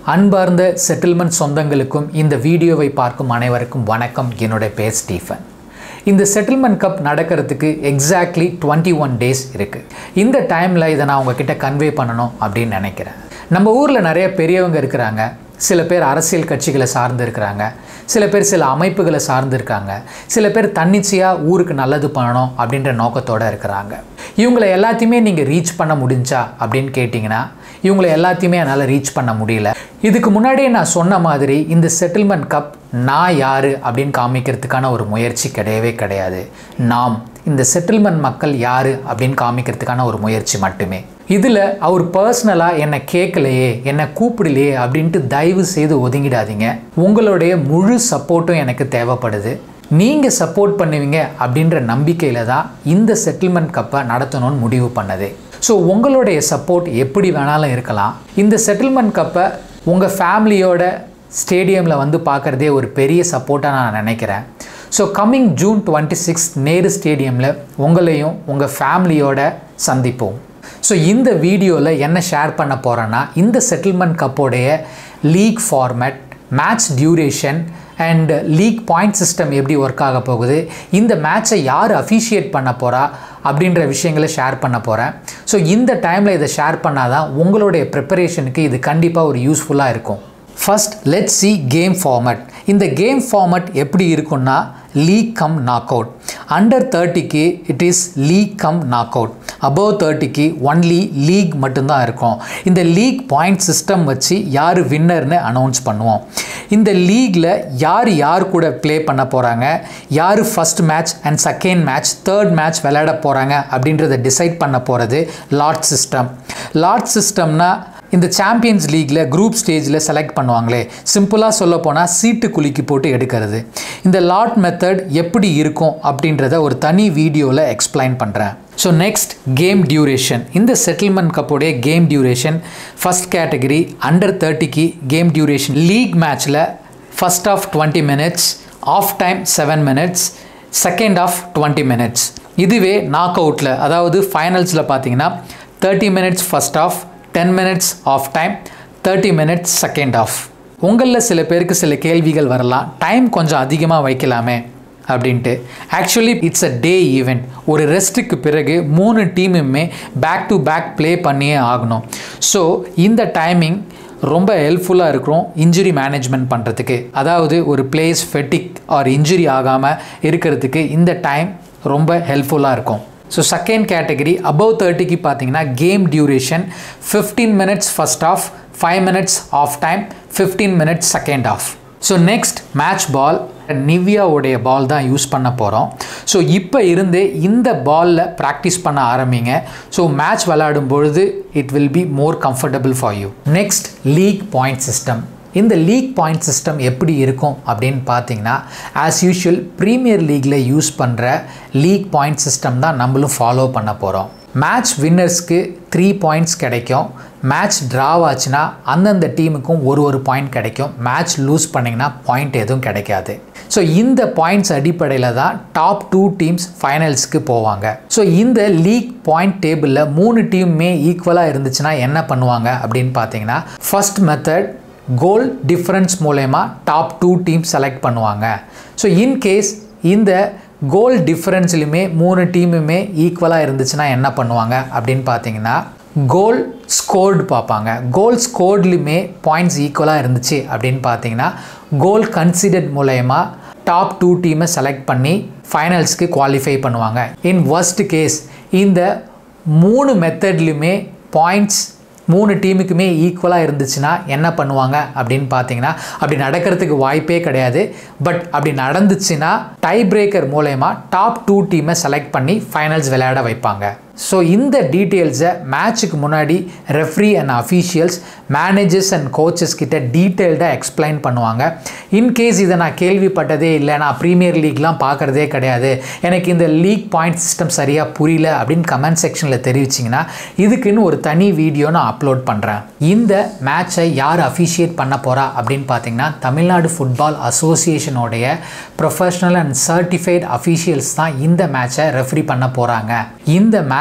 அன்பார்ந்த செட்டில்மெண்ட் சொந்தங்களுக்கும் இந்த வீடியோவை பார்க்கும் அனைவருக்கும் வணக்கம் என்னுடைய பேர் ஸ்டீஃபன் இந்த செட்டில்மெண்ட் கப் நடக்கிறதுக்கு எக்ஸாக்ட்லி டுவெண்ட்டி ஒன் டேஸ் இருக்குது இந்த டைமில் இதை நான் உங்ககிட்ட கன்வே பண்ணணும் அப்படின்னு நினைக்கிறேன் நம்ம ஊரில் நிறைய பெரியவங்க இருக்கிறாங்க சில பேர் அரசியல் கட்சிகளை சார்ந்து இருக்கிறாங்க சில பேர் சில அமைப்புகளை சார்ந்து இருக்காங்க சில பேர் தன்னிச்சையாக ஊருக்கு நல்லது பண்ணணும் அப்படின்ற நோக்கத்தோடு இருக்கிறாங்க இவங்களை எல்லாத்தையுமே நீங்கள் ரீச் பண்ண முடிஞ்சா அப்படின்னு கேட்டிங்கன்னா இவங்களை எல்லாத்தையுமே என்னால் ரீச் பண்ண முடியல இதுக்கு முன்னாடியே நான் சொன்ன மாதிரி இந்த செட்டில்மெண்ட் கப் நான் யார் அப்படின்னு காமிக்கிறதுக்கான ஒரு முயற்சி கிடையவே கிடையாது நாம் இந்த செட்டில்மெண்ட் மக்கள் யார் அப்படின்னு காமிக்கிறதுக்கான ஒரு முயற்சி மட்டுமே இதில் அவர் பர்சனலாக என்னை கேட்கலையே என்னை கூப்பிடலையே அப்படின்ட்டு தயவு செய்து ஒதுங்கிடாதீங்க உங்களுடைய முழு சப்போர்ட்டும் எனக்கு தேவைப்படுது நீங்கள் சப்போர்ட் பண்ணுவீங்க அப்படின்ற நம்பிக்கையில் தான் இந்த செட்டில்மெண்ட் கப்பை நடத்தணும்னு முடிவு பண்ணது ஸோ உங்களுடைய சப்போர்ட் எப்படி வேணாலும் இருக்கலாம் இந்த செட்டில்மெண்ட் கப்பை உங்கள் ஃபேமிலியோட ஸ்டேடியமில் வந்து பார்க்குறதே ஒரு பெரிய சப்போர்ட்டாக நான் நினைக்கிறேன் so coming June twenty six Nehru ஸ்டேடியமில் உங்களையும் உங்கள் ஃபேமிலியோட சந்திப்போம் ஸோ இந்த வீடியோவில் என்ன ஷேர் பண்ண போகிறேன்னா இந்த செட்டில்மெண்ட் கப்போடைய league format match duration and league point system எப்படி ஒர்க் ஆக போகுது இந்த மேட்சை யார் அஃபிஷியேட் பண்ண போகிறா அப்படின்ற விஷயங்களை ஷேர் பண்ண போகிறேன் ஸோ இந்த டைமில் இதை ஷேர் பண்ணால் தான் உங்களுடைய ப்ரிப்பரேஷனுக்கு இது கண்டிப்பாக ஒரு யூஸ்ஃபுல்லாக இருக்கும் first let's see game format இந்த கேம் ஃபார்மட் எப்படி இருக்குன்னா league cum knock out under தேர்ட்டிக்கு it is league cum knock out above தேர்ட்டிக்கு ஒன்லி லீக் மட்டும்தான் இருக்கும் இந்த லீக் பாயிண்ட் சிஸ்டம் வச்சு யார் வின்னர்னு அனௌன்ஸ் பண்ணுவோம் இந்த லீக்கில் யார் யார் கூட ப்ளே பண்ண போகிறாங்க யார் first match and second match third match விளையாட போகிறாங்க அப்படின்றத டிசைட் பண்ண போகிறது லாட் சிஸ்டம் லாட் சிஸ்டம்னா இந்த சாம்பியன்ஸ் லீக்கில் குரூப் ஸ்டேஜில் செலக்ட் பண்ணுவாங்களே சிம்பிளாக சொல்ல போனால் சீட்டு குலுக்கி போட்டு எடுக்கிறது இந்த லாட் மெத்தட் எப்படி இருக்கும் அப்படின்றத ஒரு தனி வீடியோவில் எக்ஸ்பிளைன் பண்ணுறேன் ஸோ நெக்ஸ்ட் கேம் டியூரேஷன் இந்த செட்டில்மெண்ட் கப்போடைய game duration first category under தேர்ட்டிக்கு கேம் டியூரேஷன் லீக் மேட்ச்சில் first half twenty minutes half time seven minutes second half twenty minutes இதுவே நாக் அவுட்டில் அதாவது ஃபைனல்ஸில் பார்த்தீங்கன்னா thirty minutes first half ten minutes half time thirty minutes second half உங்களில் சில பேருக்கு சில கேள்விகள் வரலாம் டைம் கொஞ்சம் அதிகமாக வைக்கலாமே அப்படின்ட்டு actually it's a day event ஒரு ரெஸ்ட்டுக்கு பிறகு மூணு டீமுமே பேக் டு பேக் ப்ளே பண்ணியே ஆகணும் ஸோ இந்த டைமிங் ரொம்ப ஹெல்ப்ஃபுல்லாக இருக்கும் இன்ஜுரி மேனேஜ்மெண்ட் பண்ணுறதுக்கு அதாவது ஒரு பிளேஸ் ஃபெட்டிக் ஆர் இன்ஜுரி ஆகாமல் இருக்கிறதுக்கு இந்த டைம் ரொம்ப ஹெல்ப்ஃபுல்லாக இருக்கும் ஸோ செகண்ட் கேட்டகரி அபவ் தேர்ட்டிக்கு பார்த்தீங்கன்னா game duration fifteen minutes first half five minutes half time fifteen minutes second half so next match ball நிவ்யாவுடைய பால் தான் யூஸ் பண்ண போகிறோம் ஸோ இப்போ இருந்து இந்த பாலில் ப்ராக்டிஸ் பண்ண ஆரம்பிங்க ஸோ மேட்ச் விளையாடும் பொழுது it will be more comfortable for you next league point system இந்த லீக் பாயிண்ட் சிஸ்டம் எப்படி இருக்கும் அப்படின்னு பார்த்தீங்கன்னா ஆஸ் யூஷுவல் ப்ரீமியர் லீக்கில் யூஸ் பண்ணுற லீக் பாயிண்ட் சிஸ்டம் தான் நம்மளும் ஃபாலோ பண்ண போகிறோம் மேட்ச் வின்னர்ஸ்க்கு த்ரீ பாயிண்ட்ஸ் கிடைக்கும் மேட்ச் ட்ராவ் ஆச்சுன்னா அந்தந்த டீமுக்கும் ஒரு ஒரு பாயிண்ட் கிடைக்கும் மேட்ச் லூஸ் பண்ணிங்கன்னா பாயிண்ட் எதுவும் கிடைக்காது ஸோ இந்த பாயிண்ட்ஸ் அடிப்படையில் தான் டாப் டூ டீம்ஸ் ஃபைனல்ஸ்க்கு போவாங்க ஸோ இந்த லீக் பாயிண்ட் டேபிளில் மூணு டீமுமே ஈக்குவலாக இருந்துச்சுன்னா என்ன பண்ணுவாங்க அப்படின்னு பார்த்தீங்கன்னா ஃபஸ்ட் மெத்தட் கோல் டிஃப்ரென்ஸ் மூலயமா டாப் டூ டீம் செலக்ட் பண்ணுவாங்க ஸோ இன்கேஸ் இந்த கோல் டிஃப்ரென்ஸ்லையுமே மூணு டீமுமே ஈக்குவலாக இருந்துச்சுன்னா என்ன பண்ணுவாங்க அப்படின்னு பார்த்தீங்கன்னா கோல் ஸ்கோர்டு பார்ப்பாங்க கோல் ஸ்கோர்ட்லையுமே பாயிண்ட்ஸ் ஈக்குவலாக இருந்துச்சு அப்படின்னு பார்த்தீங்கன்னா கோல் கன்சிடர்ட் மூலயமா டாப் டூ டீமை செலக்ட் பண்ணி ஃபைனல்ஸ்க்கு குவாலிஃபை பண்ணுவாங்க இன் ஒர்ஸ்ட் கேஸ் இந்த மூணு மெத்தட்லையுமே பாயிண்ட்ஸ் மூணு டீமுக்குமே ஈக்குவலாக இருந்துச்சுன்னா என்ன பண்ணுவாங்க அப்படின்னு பார்த்தீங்கன்னா அப்படி நடக்கிறதுக்கு வாய்ப்பே கிடையாது பட் அப்படி நடந்துச்சுன்னா டை பிரேக்கர் மூலயமா டாப் டூ டீமை செலக்ட் பண்ணி ஃபைனல்ஸ் விளையாட வைப்பாங்க ஸோ இந்த டீட்டெயில்ஸை மேட்ச்சுக்கு முன்னாடி referee and officials managers and coaches கிட்ட டீட்டெயில்டாக எக்ஸ்பிளைன் பண்ணுவாங்க இன்கேஸ் இதை நான் கேள்விப்பட்டதே இல்லை நான் ப்ரீமியர் லீக்லாம் பார்க்குறதே கிடையாது எனக்கு இந்த லீக் பாயிண்ட் சிஸ்டம் சரியாக புரியல அப்படின்னு கமெண்ட் செக்ஷனில் தெரிவிச்சிங்கன்னா இதுக்குன்னு ஒரு தனி வீடியோ நான் அப்லோட் பண்ணுறேன் இந்த மேட்சை யார் அஃபிஷியேட் பண்ண போகிறா அப்படின்னு பார்த்தீங்கன்னா தமிழ்நாடு ஃபுட்பால் அசோசியேஷனோடைய ப்ரொஃபஷனல் அண்ட் சர்டிஃபைட் அஃபீஷியல்ஸ் தான் இந்த மேட்சை ரெஃப்ரி பண்ண போகிறாங்க இந்த மேட்ச்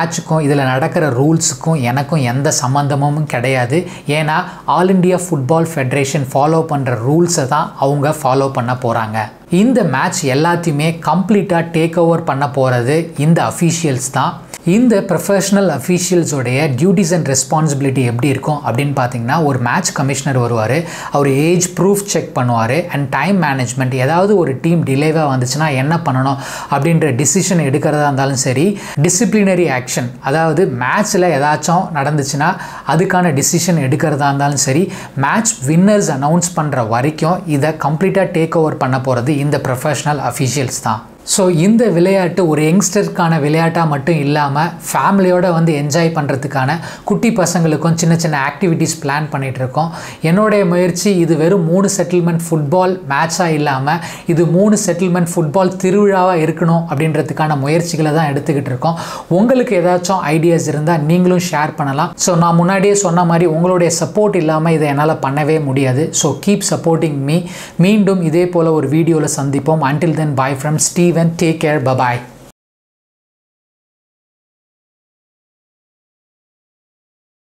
மேட்ச்சுக்கும் இதில் நடக்கிற ரூல்ஸுக்கும் எனக்கும் எந்த சம்மந்தமும் கிடையாது ஏன்னா all India football federation follow பண்ணுற ரூல்ஸை தான் அவங்க ஃபாலோ பண்ண போகிறாங்க இந்த மேட்ச் எல்லாத்தையுமே கம்ப்ளீட்டாக டேக் ஓவர் பண்ண போகிறது இந்த அஃபீஷியல்ஸ் தான் இந்த ப்ரொஃபஷனல் அஃபீஷியல்ஸோடைய டியூட்டிஸ் அண்ட் ரெஸ்பான்சிபிலிட்டி எப்படி இருக்கும் அப்படின்னு பார்த்தீங்கன்னா ஒரு மேட்ச் கமிஷனர் வருவார் அவர் ஏஜ் ப்ரூஃப் செக் பண்ணுவார் அண்ட் டைம் மேனேஜ்மெண்ட் ஏதாவது ஒரு டீம் டிலேவாக வந்துச்சுன்னா என்ன பண்ணணும் அப்படின்ற டிசிஷன் எடுக்கிறதா இருந்தாலும் சரி டிசிப்ளினரி ஆக்ஷன் அதாவது மேட்ச்சில் ஏதாச்சும் நடந்துச்சுன்னா அதுக்கான டிசிஷன் எடுக்கிறதா இருந்தாலும் சரி மேட்ச் வின்னர்ஸ் அனௌன்ஸ் பண்ணுற வரைக்கும் இதை கம்ப்ளீட்டாக டேக் ஓவர் பண்ண போகிறது இந்த ப்ரொஃபஷனல் அஃபீஷியல்ஸ் தான் ஸோ இந்த விளையாட்டு ஒரு யங்ஸ்டருக்கான விளையாட்டாக மட்டும் இல்லாமல் ஃபேமிலியோடு வந்து என்ஜாய் பண்ணுறதுக்கான குட்டி பசங்களுக்கும் சின்ன சின்ன ஆக்டிவிட்டீஸ் பிளான் பண்ணிகிட்ருக்கோம் என்னுடைய முயற்சி இது வெறும் மூணு செட்டில்மெண்ட் ஃபுட்பால் மேட்சாக இல்லாமல் இது மூணு செட்டில்மெண்ட் ஃபுட்பால் திருவிழாவாக இருக்கணும் அப்படின்றதுக்கான முயற்சிகளை தான் எடுத்துக்கிட்டு இருக்கோம் உங்களுக்கு ஏதாச்சும் ஐடியாஸ் இருந்தால் நீங்களும் ஷேர் பண்ணலாம் ஸோ நான் முன்னாடியே சொன்ன மாதிரி உங்களுடைய சப்போர்ட் இல்லாமல் இதை என்னால் பண்ணவே முடியாது ஸோ கீப் சப்போர்ட்டிங் மீ மீண்டும் இதே போல் ஒரு வீடியோவில் சந்திப்போம் until then bye from Steven take care bye bye